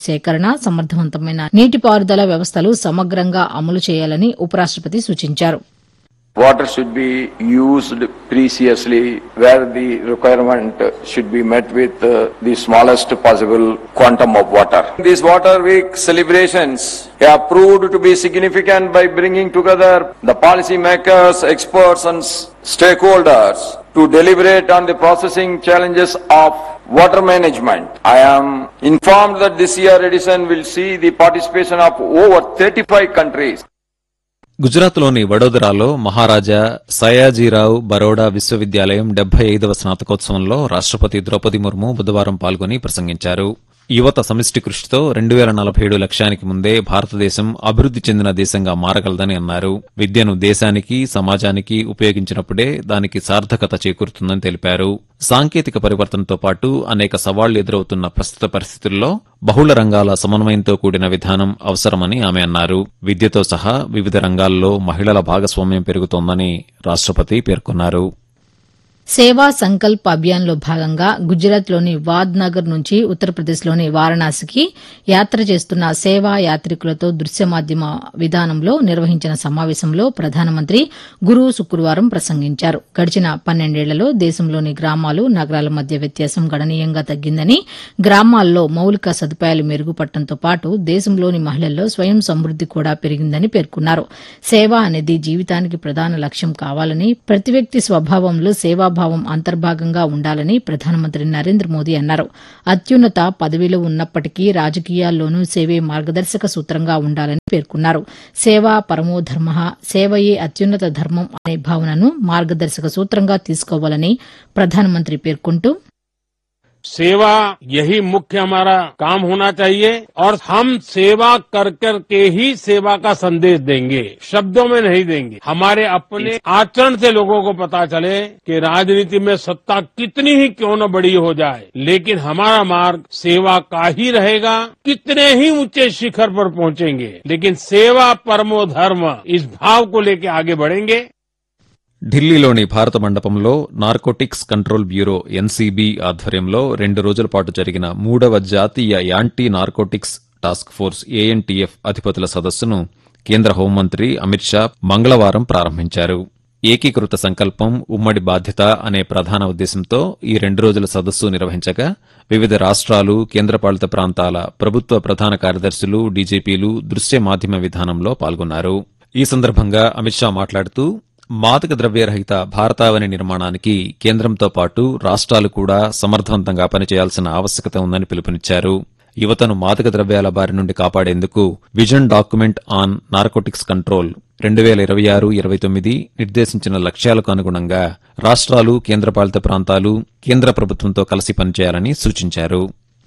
సేకరణ సమర్థవంతమైన నీటిపారుదల వ్యవస్థలు సమగ్రంగా అమలు చేయాలని ఉపరాష్టపతి సూచించారు Water should be used preciously where the requirement should be met with uh, the smallest possible quantum of water. These Water Week celebrations have proved to be significant by bringing together the policy makers, experts and s- stakeholders to deliberate on the processing challenges of water management. I am informed that this year edition will see the participation of over 35 countries. గుజరాత్లోని వడోదరాలో మహారాజా సయాజీరావు బరోడా విశ్వవిద్యాలయం డెబ్బై ఐదవ స్నాతకోత్సవంలో రాష్టపతి ద్రౌపది ముర్ము బుధవారం పాల్గొని ప్రసంగించారు యువత సమిష్టి కృషితో రెండు వేల నలభై ఏడు లక్ష్యానికి ముందే భారతదేశం అభివృద్ది చెందిన దేశంగా మారగలదని అన్నారు విద్యను దేశానికి సమాజానికి ఉపయోగించినప్పుడే దానికి సార్థకత చేకూరుతుందని తెలిపారు సాంకేతిక పరివర్తనతో పాటు అనేక సవాళ్లు ఎదురవుతున్న ప్రస్తుత పరిస్థితుల్లో బహుళ రంగాల సమన్వయంతో కూడిన విధానం అవసరమని ఆమె అన్నారు విద్యతో సహా వివిధ రంగాల్లో మహిళల భాగస్వామ్యం పెరుగుతోందని రాష్టపతి పేర్కొన్నారు సేవా సంకల్ప్ అభియాన్లో భాగంగా గుజరాత్లోని వాద్నగర్ నుంచి ఉత్తరప్రదేశ్లోని వారణాసికి యాత్ర చేస్తున్న సేవా యాత్రికులతో దృశ్య మాధ్యమ విధానంలో నిర్వహించిన సమావేశంలో ప్రధానమంత్రి గురు శుక్రవారం ప్రసంగించారు గడిచిన పన్నెండేళ్లలో దేశంలోని గ్రామాలు నగరాల మధ్య వ్యత్యాసం గణనీయంగా తగ్గిందని గ్రామాల్లో మౌలిక సదుపాయాలు మెరుగుపడటంతో పాటు దేశంలోని మహిళల్లో స్వయం సమృద్ది కూడా పెరిగిందని పేర్కొన్నారు సేవ అనేది జీవితానికి ప్రధాన లక్ష్యం కావాలని ప్రతి వ్యక్తి స్వభావంలో సేవాభావం అంతర్భాగంగా ఉండాలని ప్రధానమంత్రి నరేంద్ర మోదీ అన్నారు అత్యున్నత పదవిలో ఉన్నప్పటికీ రాజకీయాల్లోనూ సేవే మార్గదర్శక సూత్రంగా ఉండాలని పేర్కొన్నారు సేవా పరమో ధర్మ సేవయే అత్యున్నత ధర్మం అనే భావనను మార్గదర్శక సూత్రంగా తీసుకోవాలని ప్రధానమంత్రి పేర్కొంటూ सेवा यही मुख्य हमारा काम होना चाहिए और हम सेवा कर कर के ही सेवा का संदेश देंगे शब्दों में नहीं देंगे हमारे अपने आचरण से लोगों को पता चले कि राजनीति में सत्ता कितनी ही क्यों न बड़ी हो जाए लेकिन हमारा मार्ग सेवा का ही रहेगा कितने ही ऊंचे शिखर पर पहुंचेंगे लेकिन सेवा परमो धर्म इस भाव को लेके आगे बढ़ेंगे ఢిల్లీలోని భారత మండపంలో నార్కోటిక్స్ కంట్రోల్ బ్యూరో ఎన్సీబీ ఆధ్వర్యంలో రెండు రోజుల పాటు జరిగిన మూడవ జాతీయ anti narcotics task force ANTF అధిపతుల సదస్సును కేంద్ర హోంమంత్రి అమిత్ షా మంగళవారం ప్రారంభించారు ఏకీకృత సంకల్పం ఉమ్మడి బాధ్యత అనే ప్రధాన ఉద్దేశంతో ఈ రెండు రోజుల సదస్సు నిర్వహించగా వివిధ రాష్ట్రాలు కేంద్రపాలిత ప్రాంతాల ప్రభుత్వ ప్రధాన కార్యదర్శులు డీజీపీలు దృశ్య మాధ్యమ విధానంలో పాల్గొన్నారు ఈ సందర్భంగా అమిత్ షా మాట్లాడుతూ మాదక ద్రవ్యరహిత భారతావని నిర్మాణానికి కేంద్రంతో పాటు రాష్ట్రాలు కూడా సమర్థవంతంగా పనిచేయాల్సిన ఆవశ్యకత ఉందని పిలుపునిచ్చారు యువతను మాదక ద్రవ్యాల బారి నుండి కాపాడేందుకు vision document on narcotics control రెండు వేల ఇరవై ఆరు ఇరవై తొమ్మిది నిర్దేశించిన లక్ష్యాలకు అనుగుణంగా రాష్ట్రాలు కేంద్రపాలిత ప్రాంతాలు కేంద్ర ప్రభుత్వంతో కలిసి పనిచేయాలని సూచించారు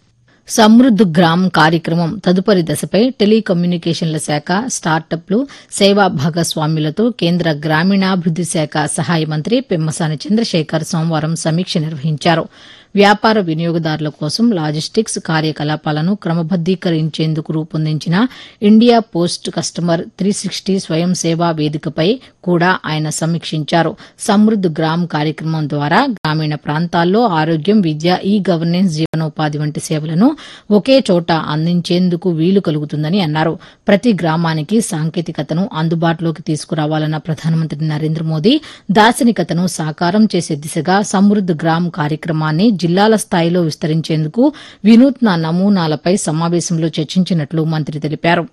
సమృద్ధ్ గ్రామ్ కార్యక్రమం తదుపరి దశపై టెలికమ్యూనికేషన్ల శాఖ స్టార్టప్లు సేవా భాగస్వామ్యులతో కేంద్ర గ్రామీణాభివృద్ది శాఖ సహాయ మంత్రి పెమ్మసాని చంద్రశేఖర్ సోమవారం సమీక్ష నిర్వహించారు వ్యాపార వినియోగదారుల కోసం లాజిస్టిక్స్ కార్యకలాపాలను క్రమబద్దీకరించేందుకు రూపొందించిన India post customer three sixty స్వయం సేవా వేదికపై కూడా ఆయన సమీక్షించారు సమృద్ధ్ గ్రామ్ కార్యక్రమం ద్వారా గ్రామీణ ప్రాంతాల్లో ఆరోగ్యం విద్య ఈ గవర్నెన్స్ జీవనోపాధి వంటి సేవలను ఒకే చోట అందించేందుకు వీలు కలుగుతుందని అన్నారు ప్రతి గ్రామానికి సాంకేతికతను అందుబాటులోకి తీసుకురావాలన్న ప్రధానమంత్రి నరేంద్ర మోదీ దార్శనికతను సాకారం చేసే దిశగా సమృద్ధ్ గ్రామ్ కార్యక్రమాన్ని జిల్లాల స్థాయిలో విస్తరించేందుకు వినూత్న నమూనాలపై సమావేశంలో చర్చించినట్లు మంత్రి తెలిపారు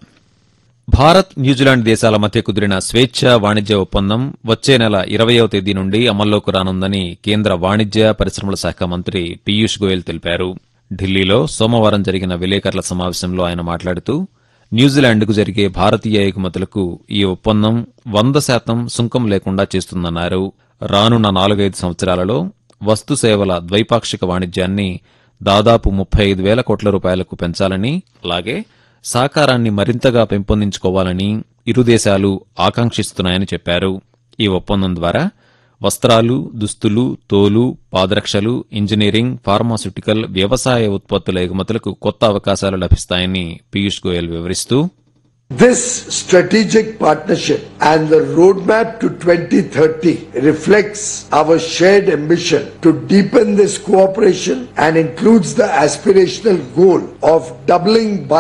భారత్ న్యూజిలాండ్ దేశాల మధ్య కుదిరిన స్వేచ్ఛ వాణిజ్య ఒప్పందం వచ్చే నెల ఇరవయవ తేదీ నుండి అమల్లోకి రానుందని కేంద్ర వాణిజ్య పరిశ్రమల శాఖ మంత్రి పీయూష్ గోయల్ తెలిపారు ఢిల్లీలో సోమవారం జరిగిన విలేకరుల సమావేశంలో ఆయన మాట్లాడుతూ న్యూజిలాండ్కు జరిగే భారతీయ ఎగుమతులకు ఈ ఒప్పందం వంద శాతం సుంకం లేకుండా చేస్తుందన్నారు రానున్న నాలుగైదు సంవత్సరాలలో వస్తు సేవల ద్వైపాక్షిక వాణిజ్యాన్ని దాదాపు ముప్పై ఐదు వేల కోట్ల రూపాయలకు పెంచాలని అలాగే సహకారాన్ని మరింతగా పెంపొందించుకోవాలని ఇరు దేశాలు ఆకాంక్షిస్తున్నాయని చెప్పారు ఈ ఒప్పందం ద్వారా వస్త్రాలు దుస్తులు తోలు పాదరక్షలు ఇంజనీరింగ్ ఫార్మాస్యూటికల్ వ్యవసాయ ఉత్పత్తుల ఎగుమతులకు కొత్త అవకాశాలు లభిస్తాయని పీయూష్ గోయల్ వివరిస్తూ This strategic partnership and the roadmap to 2030 reflects our shared ambition to deepen this cooperation and includes the aspirational goal of doubling